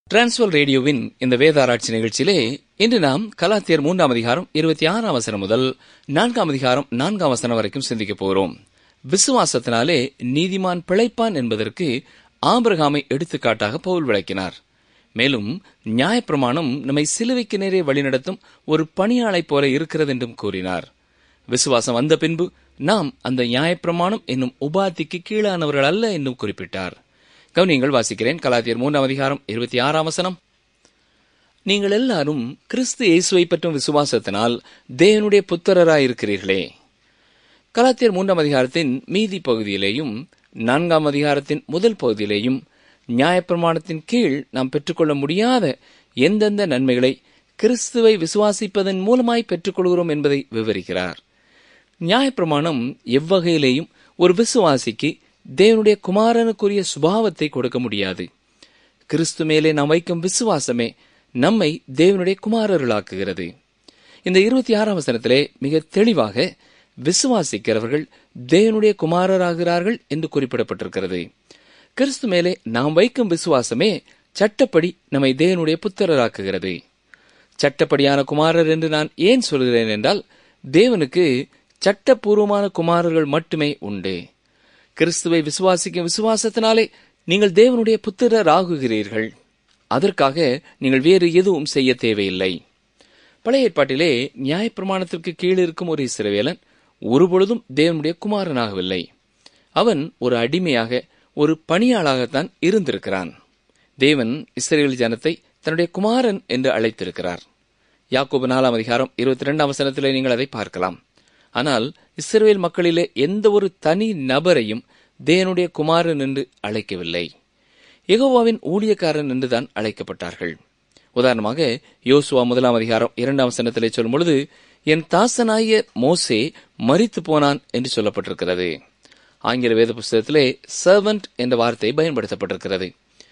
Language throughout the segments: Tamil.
டிரான்ஸ்வல் ரேடியோவின் இந்த வேதாராய்ச்சி நிகழ்ச்சியிலே இன்று நாம் கலாத்தியர் மூன்றாம் அதிகாரம் இருபத்தி ஆறாம் வசனம் முதல் நான்காம் அதிகாரம் நான்காம் வசனம் வரைக்கும் சிந்திக்கப் போகிறோம் விசுவாசத்தினாலே நீதிமான் பிழைப்பான் என்பதற்கு ஆபிரகாமை எடுத்துக்காட்டாக பவுல் விளக்கினார் மேலும் நியாயப்பிரமாணம் நம்மை சிலுவைக்கு நேரே வழிநடத்தும் ஒரு பணியாளைப் போல இருக்கிறது என்றும் கூறினார் விசுவாசம் வந்த பின்பு நாம் அந்த நியாயப்பிரமாணம் என்னும் உபாதிக்கு கீழானவர்கள் அல்ல என்றும் குறிப்பிட்டார் கவனியங்கள் வாசிக்கிறேன் கலாத்தியர் மூன்றாம் அதிகாரம் இருபத்தி ஆறாம் வசனம் நீங்கள் எல்லாரும் கிறிஸ்து இயேசுவை பற்றும் விசுவாசத்தினால் தேவனுடைய புத்திரராயிருக்கிறீர்களே கலாத்தியர் மூன்றாம் அதிகாரத்தின் மீதி பகுதியிலேயும் நான்காம் அதிகாரத்தின் முதல் பகுதியிலேயும் நியாயப்பிரமாணத்தின் கீழ் நாம் பெற்றுக்கொள்ள முடியாத எந்தெந்த நன்மைகளை கிறிஸ்துவை விசுவாசிப்பதன் மூலமாய் பெற்றுக்கொள்கிறோம் என்பதை விவரிக்கிறார் நியாயப்பிரமாணம் எவ்வகையிலேயும் ஒரு விசுவாசிக்கு தேவனுடைய குமாரனுக்குரிய சுபாவத்தை கொடுக்க முடியாது கிறிஸ்து மேலே நாம் வைக்கும் விசுவாசமே நம்மை தேவனுடைய குமாரர்களாக்குகிறது இந்த இருபத்தி ஆறாம் வசனத்திலே மிக தெளிவாக விசுவாசிக்கிறவர்கள் தேவனுடைய குமாரராகிறார்கள் என்று குறிப்பிடப்பட்டிருக்கிறது கிறிஸ்து மேலே நாம் வைக்கும் விசுவாசமே சட்டப்படி நம்மை தேவனுடைய புத்திரராக்குகிறது சட்டப்படியான குமாரர் என்று நான் ஏன் சொல்கிறேன் என்றால் தேவனுக்கு சட்டப்பூர்வமான குமாரர்கள் மட்டுமே உண்டு கிறிஸ்துவை விசுவாசிக்கும் விசுவாசத்தினாலே நீங்கள் தேவனுடைய புத்திரர் ஆகுகிறீர்கள் அதற்காக நீங்கள் வேறு எதுவும் செய்ய தேவையில்லை பழைய ஏற்பாட்டிலே நியாயப்பிரமாணத்திற்கு கீழ் இருக்கும் ஒரு இஸ்ரவேலன் ஒருபொழுதும் தேவனுடைய குமாரனாகவில்லை அவன் ஒரு அடிமையாக ஒரு பணியாளாகத்தான் இருந்திருக்கிறான் தேவன் இஸ்ரேல் ஜனத்தை தன்னுடைய குமாரன் என்று அழைத்திருக்கிறார் யாக்கோபு நாலாம் அதிகாரம் இருபத்தி இரண்டாம் வசனத்திலே நீங்கள் அதை பார்க்கலாம் ஆனால் இஸ்ரேல் மக்களிலே எந்த ஒரு தனி நபரையும் தேவனுடைய குமாரன் என்று அழைக்கவில்லை எகோவாவின் ஊழியக்காரன் என்றுதான் அழைக்கப்பட்டார்கள் உதாரணமாக யோசுவா முதலாம் அதிகாரம் இரண்டாம் வசனத்திலே சொல்லும் பொழுது என் தாசனாய மோசே மறித்து போனான் என்று சொல்லப்பட்டிருக்கிறது ஆங்கில வேத புஸ்தகத்திலே சர்வன்ட் என்ற வார்த்தை பயன்படுத்தப்பட்டிருக்கிறது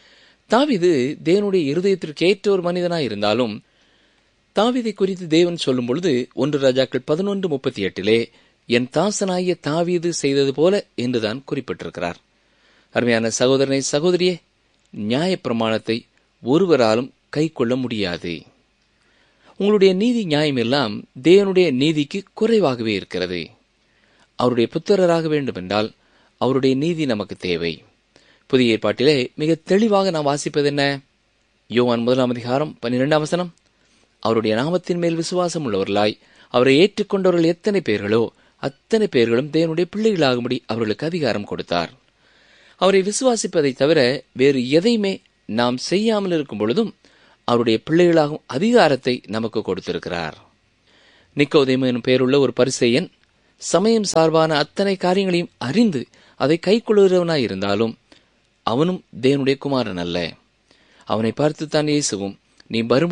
தாவிது தேவனுடைய இருதயத்திற்கு ஏற்ற ஒரு மனிதனாய் இருந்தாலும் தாவிதை குறித்து தேவன் சொல்லும் பொழுது ஒன்று ராஜாக்கள் பதினொன்று முப்பத்தி எட்டிலே என் தாசனாகிய தாவீது செய்தது போல என்றுதான் குறிப்பிட்டிருக்கிறார் அருமையான சகோதரனை சகோதரியே நியாயப்பிரமாணத்தை ஒருவராலும் கை கொள்ள முடியாது உங்களுடைய நீதி நியாயம் எல்லாம் தேவனுடைய நீதிக்கு குறைவாகவே இருக்கிறது அவருடைய புத்திரராக வேண்டுமென்றால் அவருடைய நீதி நமக்கு தேவை புதிய ஏற்பாட்டிலே மிக தெளிவாக நாம் வாசிப்பது என்ன யோவான் முதலாம் அதிகாரம் பன்னிரெண்டாம் வசனம் அவருடைய நாமத்தின் மேல் விசுவாசம் உள்ளவர்களாய் அவரை ஏற்றுக்கொண்டவர்கள் எத்தனை பேர்களோ அத்தனை பேர்களும் தேவனுடைய பிள்ளைகளாகும்படி அவர்களுக்கு அதிகாரம் கொடுத்தார் அவரை விசுவாசிப்பதை தவிர வேறு எதையுமே நாம் செய்யாமல் இருக்கும் பொழுதும் அவருடைய பிள்ளைகளாகும் அதிகாரத்தை நமக்கு கொடுத்திருக்கிறார் நிக்கோதேமு எனும் பெயருள்ள ஒரு பரிசெயன் சமயம் சார்பான அத்தனை காரியங்களையும் அறிந்து அதை கைக்கொள்கிறவனாய் இருந்தாலும் அவனும் தேவனுடைய குமாரன் அல்ல அவனை பார்த்துத்தான் இயேசுவும் நீ வரும்